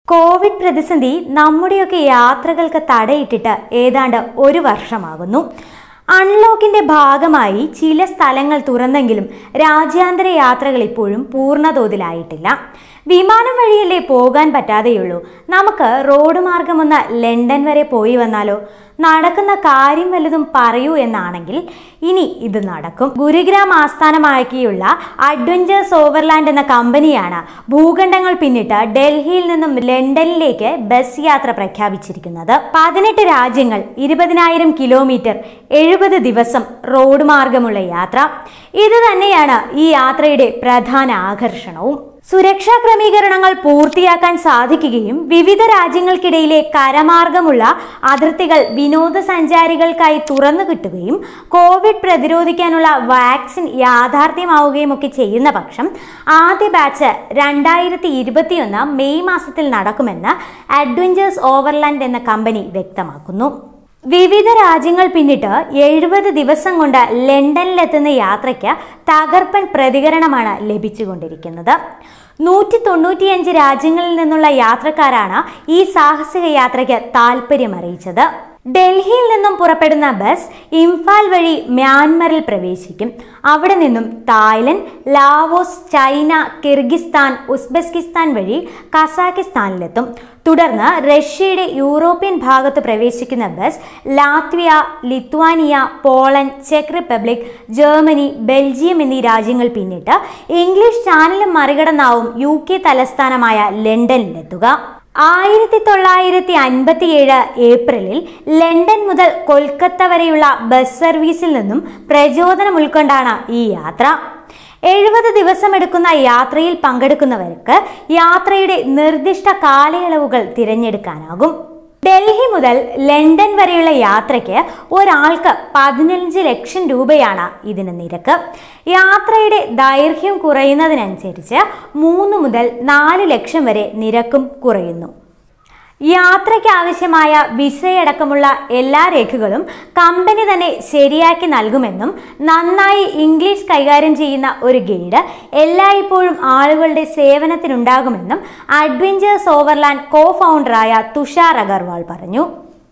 Covid പ്രതിസന്ധി നമ്മുടെയൊക്കെ യാത്രകൾക്ക് തടയിട്ടിട്ട് ഏതാണ്ട് ഒരു വർഷമാകുന്നു അൺലോക്കിന്റെ ഭാഗമായി ചില സ്ഥലങ്ങൾ തുറന്നെങ്കിലും രാജ്യാന്തര യാത്രകൾ ഇപ്പോഴും പൂർണ്ണതോതിലായിട്ടില്ല വിമാനം വഴിയല്ലേ പോകാൻ പറ്റാതെയുള്ളൂ നമുക്ക് റോഡ് മാർഗമൊന്ന് ലണ്ടൻ വരെ പോയി വന്നാലോ നടക്കുന്ന കാര്യം വല്ലതും പറയൂ എന്നാണെങ്കിൽ ഇനി ഇത് നടക്കും ഗുരുഗ്രാം ആസ്ഥാനമാക്കിയുള്ള അഡ്വഞ്ചേഴ്സ് ഓവർലാൻഡ് എന്ന കമ്പനിയാണ് ഭൂഖണ്ഡങ്ങൾ പിന്നിട്ട് ഡൽഹിയിൽ നിന്നും ലണ്ടനിലേക്ക് ബസ് യാത്ര പ്രഖ്യാപിച്ചിരിക്കുന്നത് പതിനെട്ട് രാജ്യങ്ങൾ ഇരുപതിനായിരം കിലോമീറ്റർ എഴുപത് ദിവസം റോഡ് മാർഗമുള്ള യാത്ര ഇത് തന്നെയാണ് ഈ യാത്രയുടെ പ്രധാന ആകർഷണവും സുരക്ഷാ ക്രമീകരണങ്ങൾ പൂർത്തിയാക്കാൻ സാധിക്കുകയും വിവിധ രാജ്യങ്ങൾക്കിടയിലെ കരമാർഗമുള്ള അതിർത്തികൾ വിനോദസഞ്ചാരികൾക്കായി തുറന്നു കിട്ടുകയും കോവിഡ് പ്രതിരോധിക്കാനുള്ള വാക്സിൻ യാഥാർത്ഥ്യമാവുകയും ഒക്കെ ചെയ്യുന്ന പക്ഷം ആദ്യ ബാച്ച് രണ്ടായിരത്തി ഇരുപത്തിയൊന്ന് മെയ് മാസത്തിൽ നടക്കുമെന്ന് അഡ്വഞ്ചേഴ്സ് ഓവർലാൻഡ് എന്ന കമ്പനി വ്യക്തമാക്കുന്നു വിവിധ രാജ്യങ്ങൾ പിന്നിട്ട് എഴുപത് ദിവസം കൊണ്ട് ലണ്ടനിലെത്തുന്ന യാത്രയ്ക്ക് തകർപ്പൻ പ്രതികരണമാണ് ലഭിച്ചുകൊണ്ടിരിക്കുന്നത് നൂറ്റി തൊണ്ണൂറ്റിയഞ്ച് രാജ്യങ്ങളിൽ നിന്നുള്ള യാത്രക്കാരാണ് ഈ സാഹസിക യാത്രയ്ക്ക് താല്പര്യം അറിയിച്ചത് ഡൽഹിയിൽ നിന്നും പുറപ്പെടുന്ന ബസ് ഇംഫാൽ വഴി മ്യാൻമറിൽ പ്രവേശിക്കും അവിടെ നിന്നും Thailand Laos China Kyrgyzstan Uzbekistan വഴി കസാക്കിസ്ഥാനിലെത്തും തുടർന്ന് റഷ്യയുടെ യൂറോപ്യൻ ഭാഗത്ത് പ്രവേശിക്കുന്ന ബസ് ലാത്വിയ ലിത്വാനിയ പോളണ്ട് ചെക്ക് റിപ്പബ്ലിക് ജർമ്മനി ബെൽജിയം എന്നീ രാജ്യങ്ങൾ പിന്നിട്ട് ഇംഗ്ലീഷ് ചാനലും മറികടന്നാവും യു കെ തലസ്ഥാനമായ ലണ്ടനിലെത്തുക ആയിരത്തി തൊള്ളായിരത്തി അൻപത്തിയേഴ് ഏപ്രിലിൽ ലണ്ടൻ മുതൽ കൊൽക്കത്ത വരെയുള്ള ബസ് സർവീസിൽ നിന്നും പ്രചോദനം ഉൾക്കൊണ്ടാണ് ഈ യാത്ര എഴുപത് ദിവസമെടുക്കുന്ന യാത്രയിൽ പങ്കെടുക്കുന്നവർക്ക് യാത്രയുടെ നിർദ്ദിഷ്ട കാലയളവുകൾ തിരഞ്ഞെടുക്കാനാകും ഡൽഹി മുതൽ ലണ്ടൻ വരെയുള്ള യാത്രയ്ക്ക് ഒരാൾക്ക് പതിനഞ്ച് ലക്ഷം രൂപയാണ് ഇതിന് നിരക്ക് യാത്രയുടെ ദൈർഘ്യം കുറയുന്നതിനനുസരിച്ച് മൂന്ന് മുതൽ നാല് ലക്ഷം വരെ നിരക്കും കുറയുന്നു യാത്രയ്ക്ക് ആവശ്യമായ വിസയടക്കമുള്ള എല്ലാ രേഖകളും കമ്പനി തന്നെ ശരിയാക്കി നൽകുമെന്നും നന്നായി ഇംഗ്ലീഷ് കൈകാര്യം ചെയ്യുന്ന ഒരു ഗൈഡ് എല്ലായ്പ്പോഴും ആളുകളുടെ സേവനത്തിനുണ്ടാകുമെന്നും അഡ്വഞ്ചേഴ്സ് ഓവർലാൻഡ് കോ ഫൗണ്ടറായ തുഷാർ അഗർവാൾ പറഞ്ഞു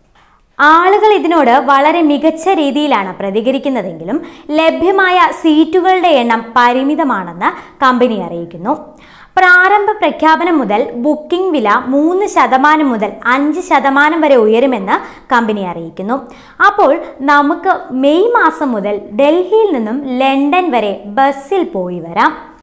ആളുകൾ ഇതിനോട് വളരെ മികച്ച രീതിയിലാണ് പ്രതികരിക്കുന്നതെങ്കിലും ലഭ്യമായ സീറ്റുകളുടെ എണ്ണം പരിമിതമാണെന്ന് കമ്പനി അറിയിക്കുന്നു പ്രാരംഭ പ്രഖ്യാപനം മുതൽ ബുക്കിംഗ് വില മൂന്ന് ശതമാനം മുതൽ അഞ്ച് ശതമാനം വരെ ഉയരുമെന്ന് കമ്പനി അറിയിക്കുന്നു അപ്പോൾ നമുക്ക് മെയ് മാസം മുതൽ ഡൽഹിയിൽ നിന്നും ലണ്ടൻ വരെ ബസ്സിൽ പോയി വരാം